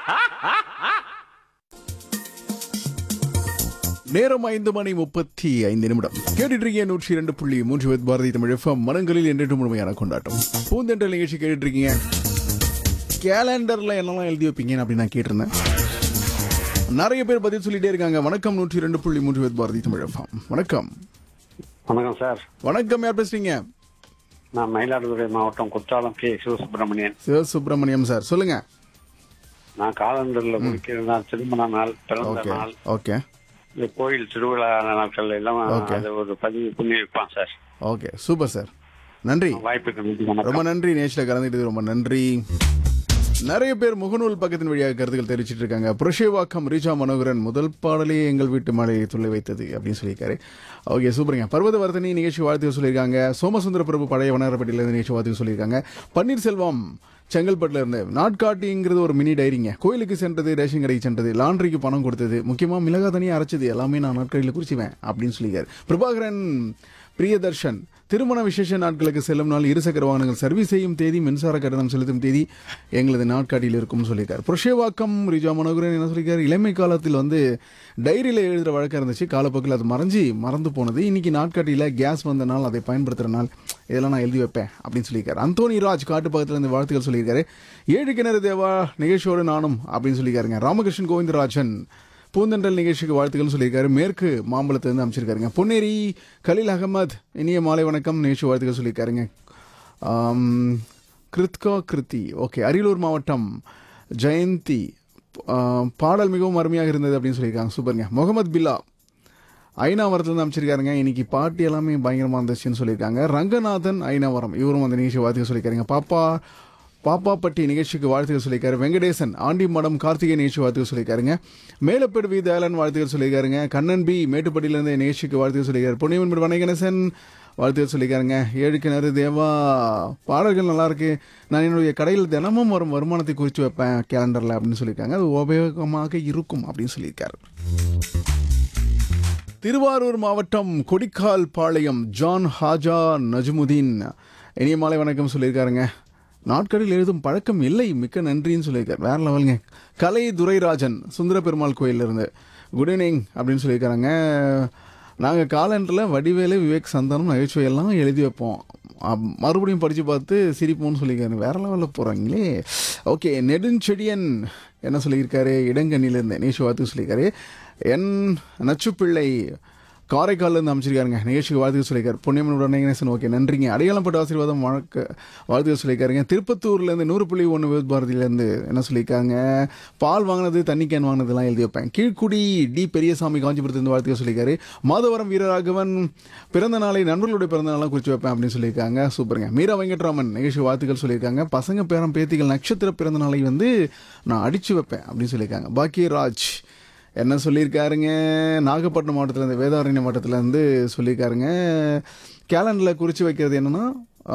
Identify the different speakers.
Speaker 1: நேரம் ஐந்து மணி முப்பத்தி ஐந்து நிமிடம் கேட்டுட்டு இருக்கீங்க நூற்றி இரண்டு புள்ளி மூன்று வித் பாரதி தமிழ் எஃப்எம் மனங்களில் என்றென்று முழுமையான கொண்டாட்டம் பூந்தென்றல் நிகழ்ச்சி கேட்டுட்டு இருக்கீங்க கேலண்டர்ல என்னெல்லாம் எழுதி வைப்பீங்கன்னு அப்படி நான் கேட்டிருந்தேன் நிறைய பேர் பதில் சொல்லிட்டே இருக்காங்க வணக்கம் நூற்றி இரண்டு புள்ளி மூன்று வித் பாரதி தமிழ் எஃப்எம் வணக்கம்
Speaker 2: வணக்கம் சார்
Speaker 1: வணக்கம் யார் பேசுறீங்க
Speaker 2: நான் மயிலாடுதுறை மாவட்டம் குற்றாலம் கே சிவசுப்பிரமணியன்
Speaker 1: சிவசுப்பிரமணியம் சார் சொல்லுங்க
Speaker 2: நான் காலண்டர்ல முடிக்கிறதா திருமண நாள் பிறந்த
Speaker 1: ஓகே
Speaker 2: நாள்
Speaker 1: ஓகே
Speaker 2: இந்த கோயில் திருவிழா நாட்கள் எல்லாம்
Speaker 1: Okay.
Speaker 2: அதை ஒரு பதிவு பண்ணி வைப்பான் சார்
Speaker 1: ஓகே சூப்பர் சார் நன்றி
Speaker 2: வாய்ப்புக்கு நன்றி
Speaker 1: ரொம்ப
Speaker 2: வணக்கம்
Speaker 1: நன்றி நேஷில் கலந்துக்கிட்டது ரொம்ப நன்றி நிறைய பேர் முகநூல் பக்கத்தின் வழியாக கருத்துக்கள் தெரிவிச்சிட்டு இருக்காங்க புரஷேவாக்கம் ரீஜா மனோகரன் முதல் பாடலே எங்கள் வீட்டு மலையை துள்ளி வைத்தது அப்படின்னு சொல்லியிருக்காரு ஓகே சூப்பருங்க பர்வத வர்த்தனி நிகழ்ச்சி வாழ்த்து சொல்லியிருக்காங்க சோமசுந்தர பிரபு பழைய வண்ணாரப்பட்டியிலிருந்து நிகழ்ச்சி வாழ்த்து சொல்லியிருக்காங்க பன்னீர்செல்வம் செங்கல்பட்டுல இருந்து நாட்காட்டிங்கிறது ஒரு மினி டைரிங்க கோயிலுக்கு சென்றது ரேஷன் கடைக்கு சென்றது லாண்ட்ரிக்கு பணம் கொடுத்தது முக்கியமா மிளகா தனியாக அரைச்சது எல்லாமே நான் நாட்களில் குறிச்சுவேன் அப்படின்னு சொல்லியிருக்காரு பிரபாகரன் பிரியதர்ஷன் திருமண விசேஷ நாட்களுக்கு செல்லும் நாள் இருசக்கர வாகனங்கள் சர்வீஸ் செய்யும் தேதி மின்சார கட்டணம் செலுத்தும் தேதி எங்களது நாட்காட்டியில் இருக்கும்னு சொல்லியிருக்காரு புரஷேவாக்கம் ரிஜா மனோகரன் என்ன சொல்லியிருக்காரு இளமை காலத்தில் வந்து டைரியில் எழுதுகிற வழக்கம் இருந்துச்சு காலப்போக்கில் அது மறைஞ்சி மறந்து போனது இன்னைக்கு நாட்காட்டியில் கேஸ் வந்த நாள் அதை பயன்படுத்துகிற நாள் இதெல்லாம் நான் எழுதி வைப்பேன் அப்படின்னு சொல்லியிருக்காரு அந்தோனி ராஜ் காட்டு பக்கத்தில் இருந்து வாழ்த்துக்கள் சொல்லியிருக்காரு ஏழு கிணறு தேவா நிகழ்ச்சியோடு நானும் அப்படின்னு சொல்லியிருக்காருங்க ராமகிருஷ்ணன் கோவிந்தராஜன் பூந்தண்டல் நிகழ்ச்சிக்கு வாழ்த்துக்கள் சொல்லியிருக்காரு மேற்கு மாம்பலத்திலிருந்து அமைச்சிருக்காருங்க பொன்னேரி கலீல் அகமது இனிய மாலை வணக்கம் நிகழ்ச்சி வாழ்த்துக்கள் சொல்லியிருக்காருங்க ஆம், கிருத்கா கிருத்தி ஓகே அரியலூர் மாவட்டம் ஜெயந்தி ஆ, பாடல் மிகவும் அருமையாக இருந்தது அப்படின்னு சொல்லியிருக்காங்க சூப்பருங்க முகமது பில்லா ஐநாவரத்துலேருந்து அமைச்சிருக்காருங்க இன்னைக்கு பாட்டு எல்லாமே பயங்கரமாக இருந்துச்சுன்னு சொல்லியிருக்காங்க ரங்கநாதன் ஐநாவரம் இவரும் அந்த நிகழ்ச்சி வாழ்த்துக்கள் சொல்லியிருக்காருங்க பாப்பா பாப்பாப்பட்டி நிகழ்ச்சிக்கு வாழ்த்துக்கள் சொல்லியிருக்காரு வெங்கடேசன் ஆண்டி மடம் கார்த்திகை நிகழ்ச்சி வாழ்த்துக்கள் சொல்லியிருக்காருங்க மேலப்பேடு வி தயாளன் வாழ்த்துக்கள் சொல்லியிருக்காருங்க கண்ணன் பி மேட்டுப்பட்டியிலேருந்து நிகழ்ச்சிக்கு வாழ்த்துக்கள் சொல்லியிருக்காரு பொன்னியமன் வணகணேசன் வாழ்த்துக்கள் சொல்லியிருக்காருங்க ஏழு கிணறு தேவா பாடல்கள் நல்லா இருக்கு நான் என்னுடைய கடையில் தினமும் வரும் வருமானத்தை குறித்து வைப்பேன் கேலண்டரில் அப்படின்னு சொல்லியிருக்காங்க அது உபயோகமாக இருக்கும் அப்படின்னு சொல்லியிருக்காரு திருவாரூர் மாவட்டம் கொடிக்கால் பாளையம் ஜான் ஹாஜா நஜ்முதீன் இனிய மாலை வணக்கம் சொல்லியிருக்காருங்க நாட்களில் எழுதும் பழக்கம் இல்லை மிக்க நன்றின்னு சொல்லியிருக்காரு வேற லெவலுங்க கலை துரைராஜன் சுந்தர பெருமாள் கோயிலிருந்து குட் ஈவினிங் அப்படின்னு சொல்லியிருக்காங்க நாங்கள் காலண்டரில் வடிவேலு விவேக் சந்தானம் நகைச்சுவையெல்லாம் எழுதி வைப்போம் அப்- மறுபடியும் படித்து பார்த்து சிரிப்போம்னு சொல்லியிருக்காரு வேற லெவலில் போகிறாங்களே ஓகே நெடுஞ்செடியன் என்ன சொல்லியிருக்காரு இடங்கண்ணிலிருந்து நேஷு வாழ்த்து சொல்லியிருக்காரு என் நச்சுப்பிள்ளை காரைக்கால்லேருந்து அமைச்சிருக்காருங்க நிகழ்ச்சிக்கு வாழ்த்துக்கள் சொல்லியிருக்காரு பொன்னியம்மனோட நேசன் ஓகே நன்றிங்க அடையாளப்பட்ட ஆசீர்வாதம் வழக்க வாழ்த்துக்கள் சொல்லியிருக்காருங்க திருப்பத்தூர்லேருந்து நூறு புள்ளி ஒன்று வித் பாரதியிலேருந்து என்ன சொல்லியிருக்காங்க பால் வாங்கினது தண்ணி கேன் வாங்கினதெல்லாம் எழுதி வைப்பேன் கீழ்க்குடி டி பெரியசாமி காஞ்சிபுரத்துலேருந்து வாழ்த்துக்கள் சொல்லியிருக்காரு மாதவரம் வீரராகவன் பிறந்த நாளை நண்பர்களுடைய பிறந்த நாளாக குறித்து வைப்பேன் அப்படின்னு சொல்லியிருக்காங்க சூப்பருங்க மீரா வெங்கட்ராமன் நிகழ்ச்சி வாழ்த்துக்கள் சொல்லியிருக்காங்க பசங்க பேரம் பேத்திகள் நட்சத்திர பிறந்த நாளை வந்து நான் அடிச்சு வைப்பேன் அப்படின்னு சொல்லியிருக்காங்க பாக்கியராஜ் என்ன சொல்லியிருக்காருங்க நாகப்பட்டினம் மாவட்டத்தில் இருந்து வேதாரண்ய மாவட்டத்தில் இருந்து சொல்லியிருக்காருங்க கேலண்டரில் குறித்து வைக்கிறது என்னன்னா